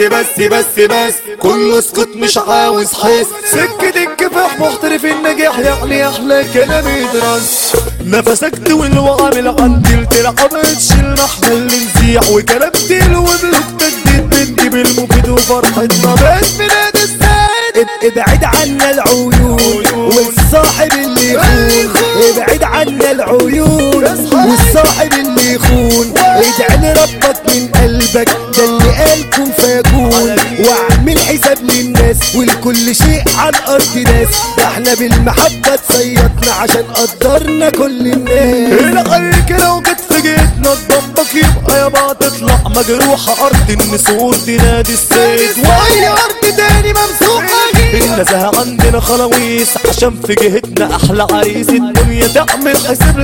بس بس بس كله اسكت مش عاوز حس سكة الكفاح محترف النجاح يعني احلى كلام يدرس نفسك طويل وعامل عندي تلعب تشيل احنا اللي نزيح وكلام تقيل وملوك تجديد بنجيب المفيد وفرحتنا بس بلاد السعيد ابعد عنا العيون والصاحب اللي يخون ابعد عنا العيون والصاحب اللي يخون ادعي لربك من قلبك ده اللي قال كن فيكون واعمل حساب للناس ولكل شيء على الارض ناس ده احنا بالمحبة تصيطنا عشان قدرنا كل الناس الغيك لو جت في جيتنا تضبك يبقى يابا تطلع مجروحة أرض النسور دي نادي السيد وأي أرض تاني ممسوحة النزهة عندنا خلاويص عشان في جهتنا أحلى عريس الدنيا تعمل حساب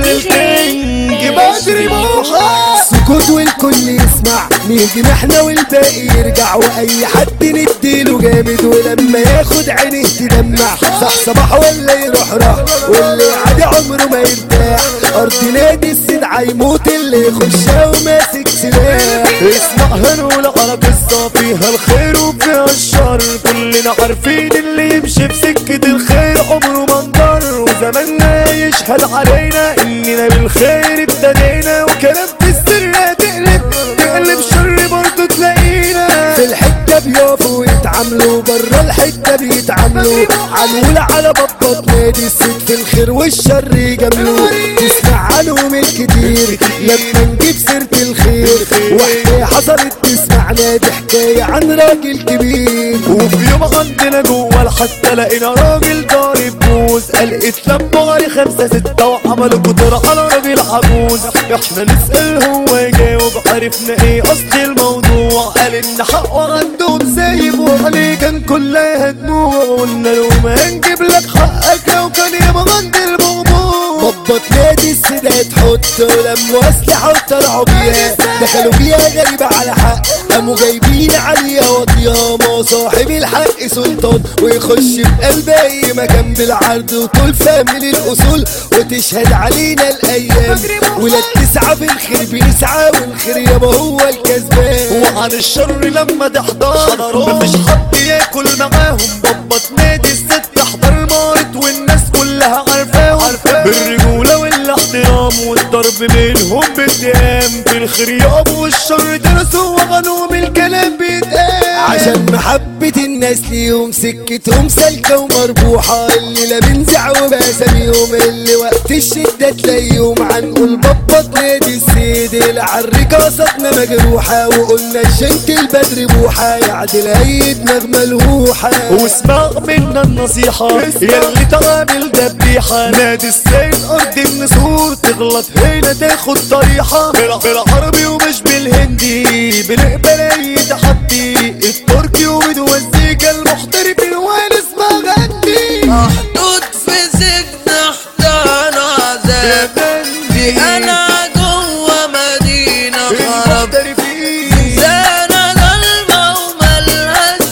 للكينج بدري موحى سكوت والكل يسمع نيجي احنا والباقي يرجع واي حد نديله جامد ولما ياخد عينيه تدمع صح صباح ولا يروح راح واللي عادي عمره ما يرتاح ارض نادي السدعة يموت اللي يخشها وماسك سلاح اسمع هنقول على قصة فيها الخير وفيها الشر كلنا عارفين اللي يمشي في سكة الخير عمره ما انضر وزماننا يشهد علينا اننا بالخير ابتدينا وكلام في السر تقلب تقلب شر برضه تلاقينا في الحتة بيقفوا ويتعاملوا برا الحتة بيتعاملوا عنقول على بطة نادي الست في الخير والشر يجاملوا تسمع عنهم الكتير لما نجيب سيرة الخير وحكاية حصلت تسمع نادي حكاية عن راجل كبير وفي يوم عندنا جوه الحتة لقينا راجل ضارب بوز قال اتلموا عليه خمسة ستة وعملوا كتر على راجل عجوز احنا نسأل هو يجاوب عرفنا ايه اصل الموضوع قال ان حقه عندهم سايب وعليه كان كلها دموع قلنا له ما نجيب لك حقك لو كان يبقى عند الموضوع ضبط نادي السادات حط ولموا اسلحه وطلعوا بيها دخلوا بيها غريبه على حق قاموا جايبين عليها واطيه ما صاحب الحق سلطان ويخش بقلب اي مكان بالعرض وطول فامل الاصول وتشهد علينا الايام ولاد تسعى في الخير بنسعى والخير يابا هو الكسبان وعن الشر لما تحضر مفيش حد ياكل معاهم ضبط نادي الست تحضر مارت والناس كلها عارفاهم بالرجولة والاحترام والضرب منهم بالديام في الخير يابا والشر درسوا وغنوا من الكلام بيتقال عشان محبة الناس ليهم سكتهم سالكة ومربوحة اللي لا بنزع وباساميهم اللي وقت الشدة تلاقيهم عنقول ببط نادي السيد العري قصتنا مجروحة وقلنا الشنك البدر بوحة يعدل اي دماغ ملهوحة واسمع منا النصيحة ياللي تعامل دبيحة نادي السيد أرض النسور تغلط هنا تاخد طريحة بال- بالعربي ومش بالهندي بنقبل أي تحدي التركي وبنوزيك المحترفين ونسمع غني محطوط في سجن احضان يا عذاب بندي انا جوه مدينة خرب المحترفين سنة ظلمة وملهاش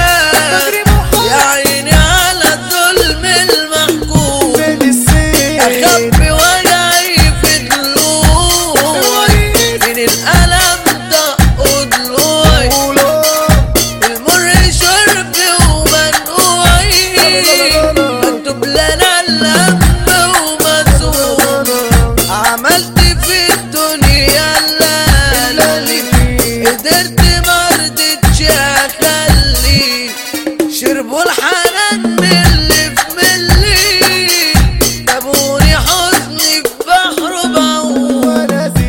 باب يا عيني على الظلم المحكوم نادي السيد اخبي وجعي في دلوعي من الالم دقوا ضلوعي المر شربي ومنقوعي مكتوب لنا الهم ومسؤول عملت في الدنيا اللي قدرت مرضتش اخلي شربوا الحنان من اللي في ملي جابوني حزني في بحر بعوم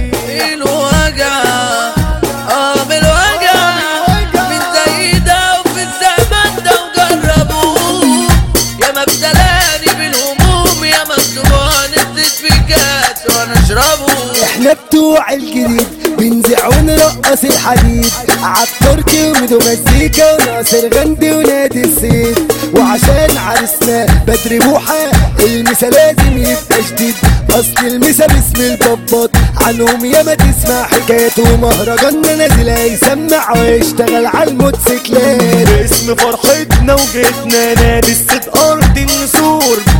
الوجع اه بالوجع من زي ده وفي الزمن ده وجربوه يا ما ابتلاني بالهموم يا ما الدموع نزلت في كاس وانا اشربه احنا بتوع الجديد بنزع ونرقص الحديد عالتركي وميدو مزيكا وناصر غندي ونادي السيد وعشان عرسنا بدر بوحة المسا لازم يبقى جديد اصل المسا باسم البابات عنهم ياما تسمع حكايات ومهرجاننا نازل هيسمع ويشتغل على الموتوسيكلات باسم فرحتنا وجيتنا نادي الست أرض النسور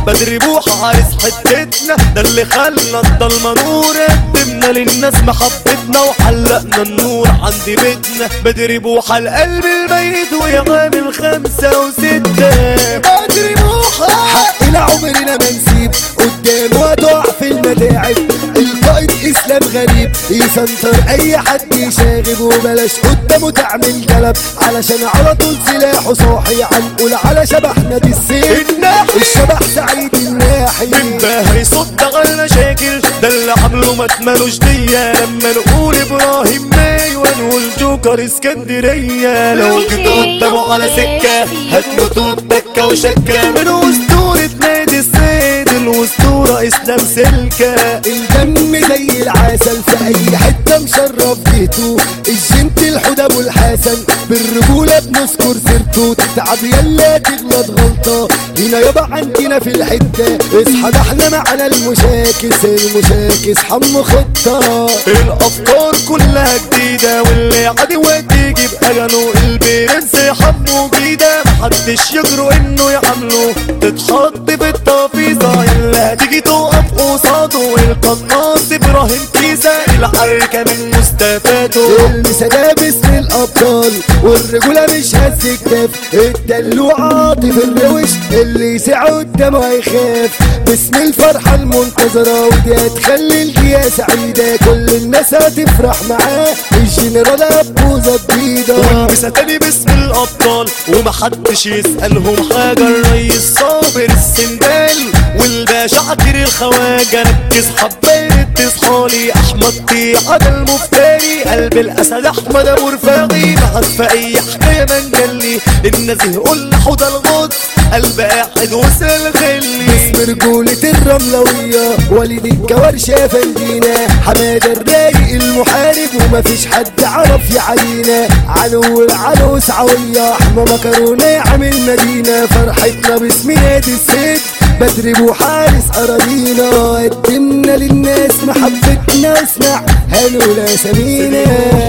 بدري بوحة عريس حتتنا ده اللي خلى الضلمة نور قدمنا للناس محبتنا وحلقنا النور عند بيتنا بدري بوحة القلب الميت ويا غامل خمسة وستة بدري موحة حقنا عمرنا ما نسيب قدام وتقع في المتاعب القائد اسلام غريب يسنطر اي حد يشاغب وبلاش قدامه تعمل جلب علشان على طول سلاحه صاحي عنقول على شبحنا دي السيف الناحي. الشبح سعيد الناحي باهي صد على المشاكل ده اللي عمله ما تمالوش ديا لما نقول ابراهيم ماي ونقول جوكر اسكندريه لو جيت قدامه على سكه هتموتوا بكه وشكه من اسطوره نادي السيد الاسطوره اسلام سلكه الدم زي العسل في اي حته مشرف جهته الجنت الحوده ابو الحسن بالرجوله بنذكر سيرته تتعب يلا تغلط غلطه هنا يابا عندنا في الحته اصحى ده احنا معانا المشاكس المشاكس حمو خطه الافكار كلها جديده واللي عادي وقت يجيب اجله البرنس حمو جديده محدش يجرؤ انه يعمله تتحط في الترابيزه اللي هتيجي تقف قصاده القناص ابراهيم كيزه الحركه من مستفاده اللي ده باسم الابطال والرجوله مش هز الكتاف الدلوع عاطف الروش اللي يسع قدامه هيخاف باسم الفرحه المنتظره ودي هتخلي الدنيا سعيده كل الناس هتفرح معاه الجنرال ابوظه جديده والبسها تاني باسم الابطال ومحدش يسالهم حاجه الريس صابر السندال والباشا عكر الخواجه ركز حبيت تصحالي احمد طيعه ده المفتري قلب الاسد احمد ابو رفاقي بعد في اي حكايه منجلي النزيه قول حوض الغد قلب قاعد وسل خلي اسم رجولة الرملوية وليد الكورشة فندينا حمادة الرايق المحارب ومفيش حد عرف يعينا علو العروس عوية احمى مكرونة عامل مدينة فرحتنا باسم نادي السيد بدري بو حارس أراضينا قدمنا للناس محبتنا اسمع هنقول اسامينا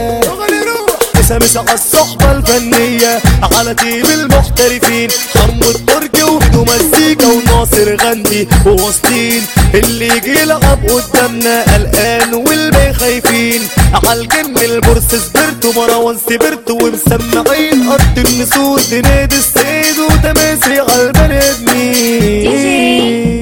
مسا على الصحبة الفنية على تيم المحترفين حمو التركي وبدو مزيكا وناصر غندي ووسطين اللي يجي يلعب قدامنا قلقان والباقي خايفين عالجن البورس سبرتو مروان سبرتو ومسمعين ارض النسور دي نادي السيد وتماسي عالبني ادمين